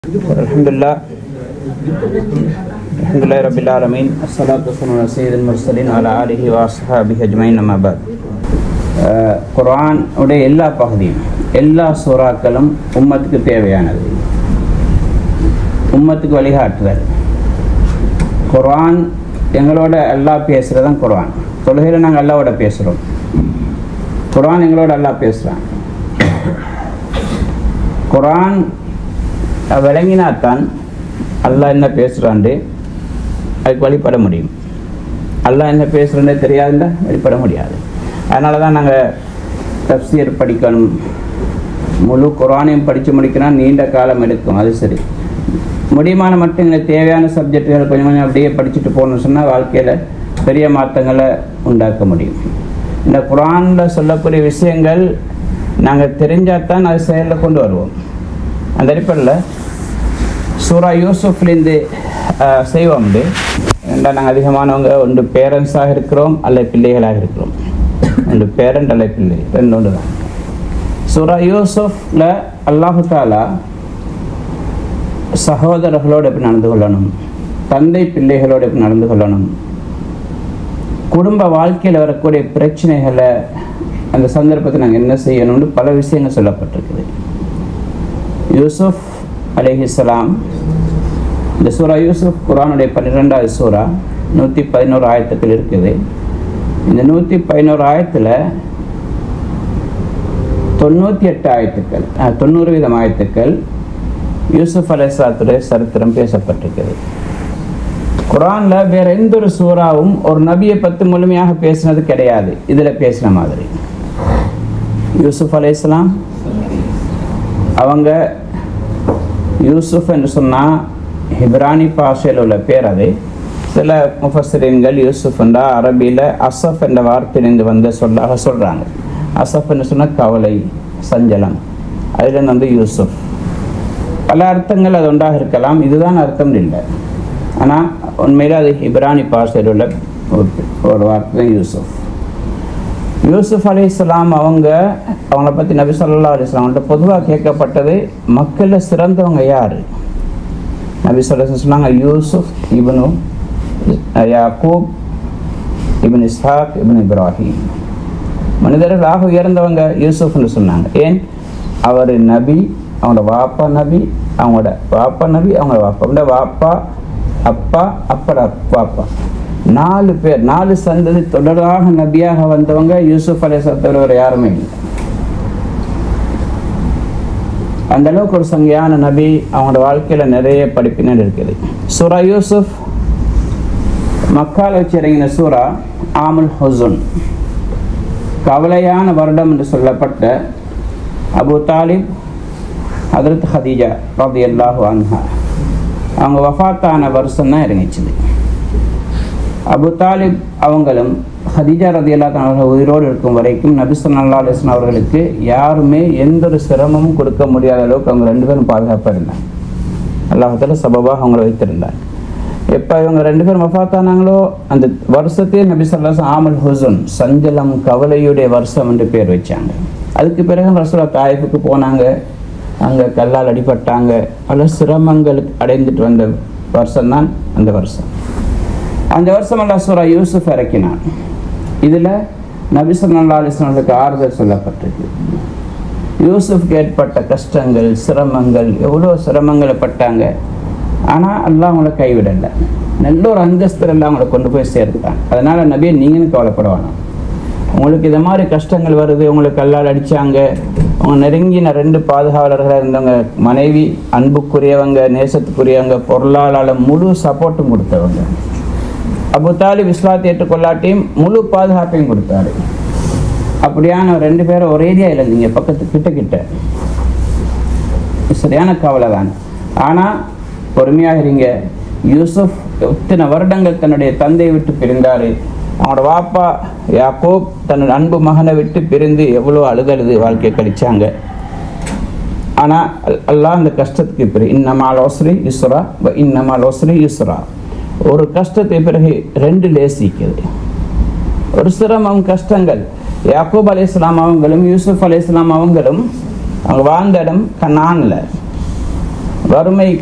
الحمد لله الحمد لله رب العالمين الصلاة والسلام على سيد المرسلين وعلى آله وأصحابه أجمعين أما بعد அஹ், குர்ஆன் உடைய எல்லா பகுதியும் எல்லா சூறாக்களும் உம்மத்துக்கு தேவையானது உம்மத்துக்கு வழிகாட்டுதல் குர்ஆன் எங்களோட அல்லாஹ் பேசுகிறதான் குர்ஆன் தொழுகையில் நாங்கள் அல்லாவோட பேசுகிறோம் குர்ஆன் எங்களோட அல்லாஹ் பேசுகிறான் குர்ஆன் விளங்கினாத்தான் அல்லாஹ் என்ன பேசுகிறான்ட்டு அதுக்கு வழிபட முடியும் அல்லாஹ் என்ன பேசுகிறேன்னே தெரியாதுன்னா வெளிப்பட முடியாது அதனால தான் நாங்கள் தப்சீர் படிக்கணும் முழு குரானையும் படித்து முடிக்கணும் நீண்ட காலம் எடுக்கும் அது சரி முடியுமான மட்டும் எங்களுக்கு தேவையான சப்ஜெக்டுகள் கொஞ்சம் கொஞ்சம் அப்படியே படிச்சுட்டு போகணும்னு சொன்னால் வாழ்க்கையில் பெரிய மாற்றங்களை உண்டாக்க முடியும் இந்த குரானில் சொல்லக்கூடிய விஷயங்கள் நாங்கள் தெரிஞ்சால் தான் அது செயலில் கொண்டு வருவோம் அந்த அடிப்படையில் சூரா யூசுஃப்லேருந்து அஹ், செய்வோம் வந்து ஏன்னா நாங்கள் அதிகமானவங்க ஒன்று பேரண்ட்ஸாக இருக்கிறோம் அல்ல பிள்ளைகளாக இருக்கிறோம் ஒன்று பேரண்ட் அல்ல பிள்ளை ரெண்டு ஒன்று தான் சூரா யூசுஃப்ல அல்லாஹு தாலா சகோதரர்களோடு எப்படி நடந்து கொள்ளணும் தந்தை பிள்ளைகளோடு எப்படி நடந்து கொள்ளணும் குடும்ப வாழ்க்கையில் வரக்கூடிய பிரச்சனைகளை அந்த சந்தர்ப்பத்தை நாங்கள் என்ன செய்யணும்னு பல விஷயங்கள் சொல்லப்பட்டிருக்குது யூசுஃப் அலைஹிஸ்ஸலாம் இந்த சூரா யூசுஃப் குரானுடைய பன்னிரெண்டாவது சூரா நூற்றி பதினோரு ஆயத்துக்கள் இருக்குது இந்த நூற்றி பதினோரு ஆயத்தில் தொண்ணூற்றி எட்டு ஆயத்துக்கள் அஹ், தொண்ணூறு வீதம் ஆயத்துக்கள் யூசுஃப் அலைஹிஸ்ஸலாத்துடைய சரித்திரம் பேசப்பட்டிருக்கிறது குரான்ல வேற எந்த ஒரு சூறாவும் ஒரு நபியை பற்றி முழுமையாக பேசினது கிடையாது இதில் பேசின மாதிரி யூசுஃப் அலைஹிஸ்ஸலாம் அவங்க யூசுஃப் என்று சொன்னால் ஹிப்ரானி பாஷையில் உள்ள பேர் அது சில முஃபஸ்ரீன்கள் யூசுஃப் என்றா அரபியில் அசஃப் என்ற வார்த்தையிலிருந்து வந்த சொல்லாக சொல்கிறாங்க அசஃப் என்று சொன்னால் கவலை சஞ்சலம் அதிலிருந்து வந்து யூசுஃப் பல அர்த்தங்கள் அது ஒன்றாக இருக்கலாம் இதுதான் அர்த்தம் இல்லை ஆனால் உண்மையில் அது ஹிப்ரானி பாஷையில் உள்ள ஒரு- ஒரு வார்த்தை தான் யூசுஃப் யூசுஃப் அலைஹிஸ்ஸலாம் அவங்க அவங்கள பற்றி நபி ஸல்லல்லாஹு அலைஹி வஸல்லம் அவங்கள்ட்ட பொதுவாக கேட்கப்பட்டது மக்களில் சிறந்தவங்க யார் நபி சொல்லி சொன்னாங்க யூசுஃப் இப்னு யாக்கூப் இப்னு இஸ்ஹாக் இப்னு இப்ராஹிம் மனிதர்களாக உயர்ந்தவங்க யூசுஃப்னு சொன்னாங்க ஏன் அவர் நபி அவங்களோட வாப்பா நபி அவங்களோட வாப்பா நபி அவங்களோட வாப்பா அவங்களோட வாப்பா அப்பா அப்பட வாப்பா நாலு பேர் நாலு சந்ததி தொடராக நபியாக வந்தவங்க யூசுப் அலைஹிஸ்ஸலாம் தவிர வேறு யாருமே இல்லை அந்த அளவுக்கு ஒரு சங்கையான நபி அவங்களோட வாழ்க்கையில நிறைய படிப்பினர் இருக்குது சூரா யூசுப் மக்கால் வச்சு இறங்கின சூரா ஆமுல் ஹுசுன் கவலையான வருடம் என்று சொல்லப்பட்ட அபு தாலிப் ஹதரத் ஹதீஜா ரதி அல்லாஹு அன்ஹா அவங்க வஃபாத்தான வருஷம் தான் இறங்கிச்சுது அபு தாலிப் அவங்களும் ஹதீஜா ரதி அல்லா அவர்கள் உயிரோடு இருக்கும் வரைக்கும் நபி ஸல்லல்லாஹு அலைஹி வஸல்லம் அவர்களுக்கு யாருமே எந்த ஒரு சிரமமும் கொடுக்க முடியாத அளவுக்கு அவங்க ரெண்டு பேரும் பாதுகாப்பாக இருந்தாங்க அல்லாஹால சபபாக அவங்கள வைத்திருந்தார் எப்போ இவங்க ரெண்டு பேரும் வஃபாத்தானாங்களோ அந்த வருஷத்தையே நபி ஸல்லல்லாஹு ஆமல் ஹுசுன் சஞ்சலம் கவலையுடைய வருஷம் என்று பேர் வச்சாங்க அதுக்கு பிறகு ரசூலா தாயிஃபுக்கு போனாங்க அங்கே கல்லால் அடிபட்டாங்க பல சிரமங்கள் அடைந்துட்டு வந்த வருஷம்தான் அந்த வருஷம் அந்த வருஷம் அல்லாஹ் சூரா யூசுப் இறக்கினான் இதில் நபி ஸல்லல்லாஹு அலைஹி வஸல்லம் ஆறுதல் சொல்லப்பட்டிருக்கு யூசுஃப்க்கு ஏற்பட்ட கஷ்டங்கள் சிரமங்கள் எவ்வளோ சிரமங்களை பட்டாங்க ஆனால் அல்லாஹ் அவங்கள கைவிடலை நல்ல ஒரு அந்தஸ்தில் எல்லாம் அவங்கள கொண்டு போய் சேர்த்துட்டான் அதனால் நபியை நீங்களும் கவலைப்பட வேணாம் உங்களுக்கு இந்த மாதிரி கஷ்டங்கள் வருது உங்களுக்கு கல்லால் அடித்தாங்க அவங்க நெருங்கின ரெண்டு பாதுகாவலர்களாக இருந்தவங்க மனைவி அன்புக்குரியவங்க நேசத்துக்குரியவங்க பொருளாளால் முழு சப்போர்ட்டும் கொடுத்தவங்க அபு தாலிப் இஸ்லாத்தை ஏற்றுக்கொள்ளாட்டியும் முழு பாதுகாப்பையும் கொடுத்தாரு அப்படியான ரெண்டு பேரும் ஒரேடியா இல்லைங்க பக்கத்து கிட்ட கிட்ட சரியான கவலை தான் ஆனால் பொறுமையாக இருங்க யூசுப் இத்தனை வருடங்கள் தன்னுடைய தந்தையை விட்டு பிரிந்தாரு அவனோட வாப்பா யாக்கோப் தன்னோட அன்பு மகனை விட்டு பிரிந்து எவ்வளோ அழுதழுது வாழ்க்கையை கழிச்சாங்க ஆனால் அல்லாஹ் அந்த கஷ்டத்துக்கு பிறகு இன்னமால் ஒஸ்ரி யுஸ்ரா வ இன்னமால் ஒஸ்ரி யுஸ்ரா ஒரு கஷ்டத்துக்கு பிறகு ரெண்டு லேசிக்குது ஒரு சிரமம் கஷ்டங்கள் யாக்கூப் அலி இஸ்லாம் அவங்களும் யூசுப் அலி இஸ்லாம் அவங்களும் அவங்க வாழ்ந்த இடம் கண்ணான்ல வறுமை